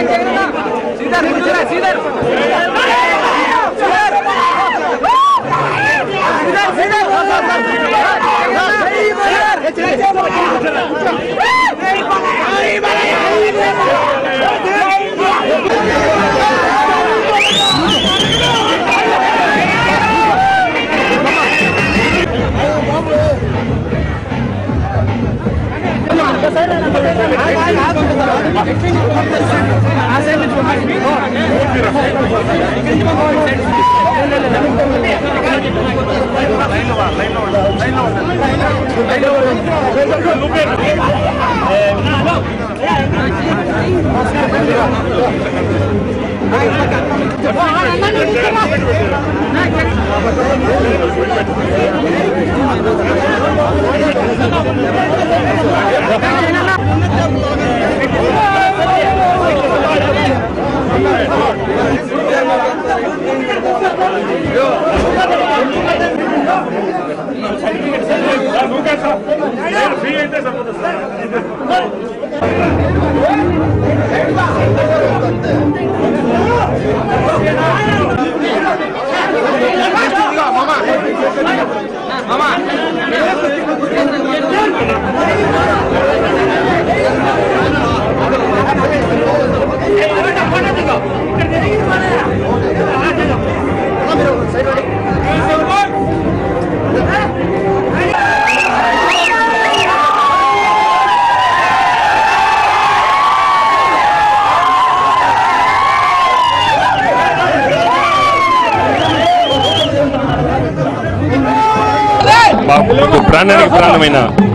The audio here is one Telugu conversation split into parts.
మా ప్రాణానికి ప్రాణమైన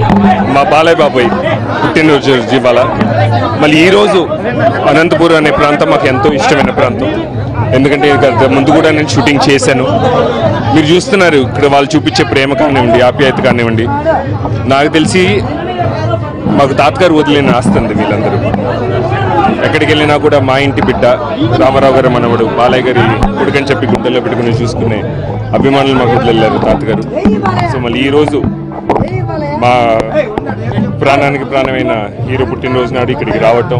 మా బాలయ్య బాబాయ్ పుట్టినరోజు జీవాల మళ్ళీ ఈ రోజు అనంతపురం అనే ప్రాంతం మాకు ఎంతో ఇష్టమైన ప్రాంతం ఎందుకంటే గత ముందు కూడా నేను షూటింగ్ చేశాను మీరు చూస్తున్నారు ఇక్కడ వాళ్ళు చూపించే ప్రేమ కానివ్వండి ఆప్యాయత కానివ్వండి నాకు తెలిసి మాకు తాతగారు వదిలేని ఆస్తుంది వీళ్ళందరూ ఎక్కడికి వెళ్ళినా కూడా మా ఇంటి బిడ్డ రామారావు గారు మనవడు బాలయ్య గారి కొడుకని చెప్పి గుండెల్లో పెట్టుకుని చూసుకునే అభిమానులు మాకు వదిలేరు తాతగారు సో మళ్ళీ ఈ రోజు మా ప్రాణానికి ప్రాణమైన హీరో పుట్టినరోజు నాడు ఇక్కడికి రావటం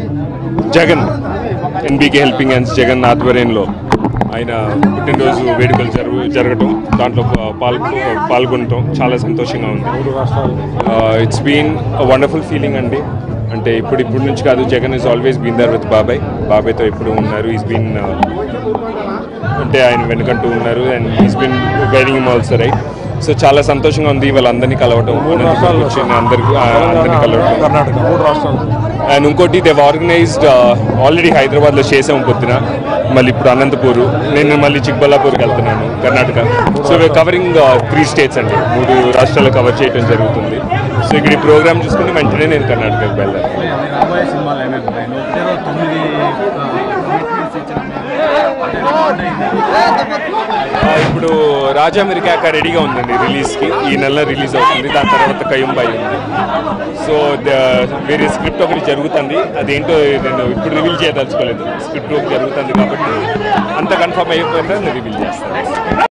Jagan NBK helping hands Jagan ఆధ్వర్యంలో ఆయన పుట్టినరోజు వేడుకలు జరుగు జరగటం దాంట్లో పా- పాల్గొ పాల్గొనటం చాలా సంతోషంగా ఉంది ఇట్స్ బీన్ వండర్ఫుల్ ఫీలింగ్ అండి అంటే ఇప్పుడు ఇప్పుడు నుంచి కాదు Jagan is always been there with బాబాయ్ బాబాయ్తో ఎప్పుడు ఉన్నారు ఈస్ బీన్ అంటే ఆయన వెనుకంటూ ఉన్నారు and is been guiding also right so చాలా సంతోషంగా ఉంది వాళ్ళందరినీ కలవటం అనంతపురం వచ్చిన అందరికి ఆ, అందరినీ కలవటం కర్ణాటక మూడు రాష్ట్రాలు అండ్ ఇంకోటి దేవ్ ఆర్గనైజ్డ్ ఆల్రెడీ హైదరాబాద్లో చేసాము పొద్దున మళ్ళీ ఇప్పుడు అనంతపూర్ నేను మళ్ళీ చిక్బల్లాపూర్కి వెళ్తున్నాను Karnataka so we are covering three states అండి మూడు రాష్ట్రాలు కవర్ చేయడం జరుగుతుంది సో ఇక్కడ ఈ ప్రోగ్రామ్ చూసుకుని వెంటనే నేను కర్ణాటకకి వెళ్ళాను రాబోయే సినిమాలు ఏమేమి ఉన్నాయి నువ్వు ఒకటే రోజు తొమ్మిది commitments ఇచ్చిన ఆ, ఇప్పుడు రాజా మిరికాక రెడీగా ఉందండి రిలీజ్కి ఈ నెల రిలీజ్ అవుతుంది దాని తర్వాత కయ్యంబాయి ఉంది సో ద- వేరే స్క్రిప్ట్ ఒకటి జరుగుతుంది అదేంటో నేను ఇప్పుడు రివీల్ చేయదలుచుకోలేదు స్క్రిప్ట్ ఒకటి జరుగుతుంది కాబట్టి అంత కన్ఫర్మ్ అయిపోయిందా నేను రివీల్ చేస్తాను